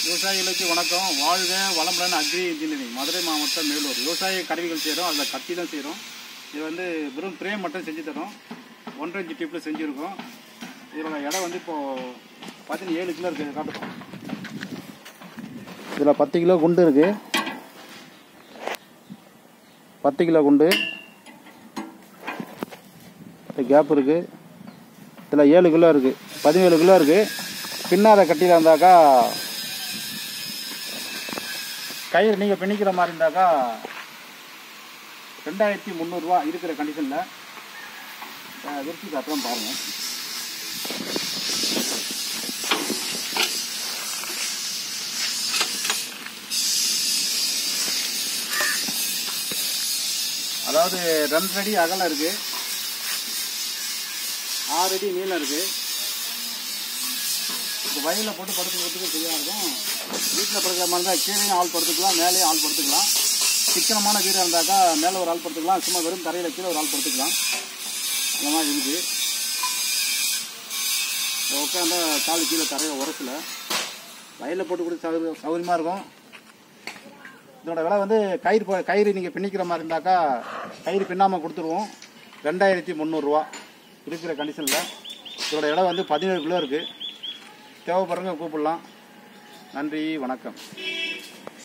விவசாயிகளுக்கு வணக்கம் வாழ்க வளமுடன் அக்ரி இன்ஜினியரிங் மதுரை மாவட்டம் மேலூர் விவசாய கருவிகள் செய்கிறோம் அதில் கத்தி தான் செய்கிறோம் இது வந்து வெறும் ஃப்ரேம் மட்டும் செஞ்சு தரோம் ஒன்றரை இன்ச்சு டிப்பில் செஞ்சுருக்கோம் இதோட இடம் வந்து இப்போது பார்த்தீங்கன்னா ஏழு கிலோ இருக்குது காட்டுப்போம் இதில் பத்து கிலோ குண்டு இருக்குது பத்து கிலோ குண்டு கேப் இருக்குது இதில் ஏழு கிலோ இருக்குது பதினேழு கிலோ இருக்குது பின்னாத கட்டியில் இருந்தாக்கா கயிறு நீங்கள் பின்னிக்கிற மாதிரி இருந்தாக்கா ரெண்டாயிரத்தி முந்நூறுரூவா இருக்கிற கண்டிஷனில் விரிச்சு காட்டுறோம் பாருங்கள் அதாவது ரெண்டு அடி அகலம் இருக்குது ஆறு அடி நீளம் இருக்குது இந்த வயலில் போட்டு படுத்துக்கிறதுக்கு ஃப்ரீயாக இருக்கும் வீட்டில் படுக்கிற மாதிரி இருந்தால் கீழேயும் ஆள் படுத்துக்கலாம் மேலேயும் ஆள் படுத்துக்கலாம் சிக்கனமான வீடாக இருந்தாக்கா மேலே ஒரு ஆள் படுத்துக்கலாம் சும்மா வெறும் தரையில் கீழே ஒரு ஆள் படுத்துக்கலாம் இந்த மாதிரி இருக்குது உட்காந்தா கால் கீழே தரையை உரசல வயலில் போட்டு கொடுத்து சௌகரிய சௌகரியமாக இருக்கும் இதோட விலை வந்து கயிறு போ- கயிறு நீங்கள் பின்னிக்கிற மாதிரி இருந்தாக்கா கயிறு பின்னாமல் கொடுத்துருவோம் ரெண்டாயிரத்தி முந்நூறுரூவா இருக்கிற கண்டிஷனில் இதோட இடம் வந்து பதினேழு கிலோ இருக்குது தேவைப்படுறவங்க கூப்பிடலாம் நன்றி வணக்கம்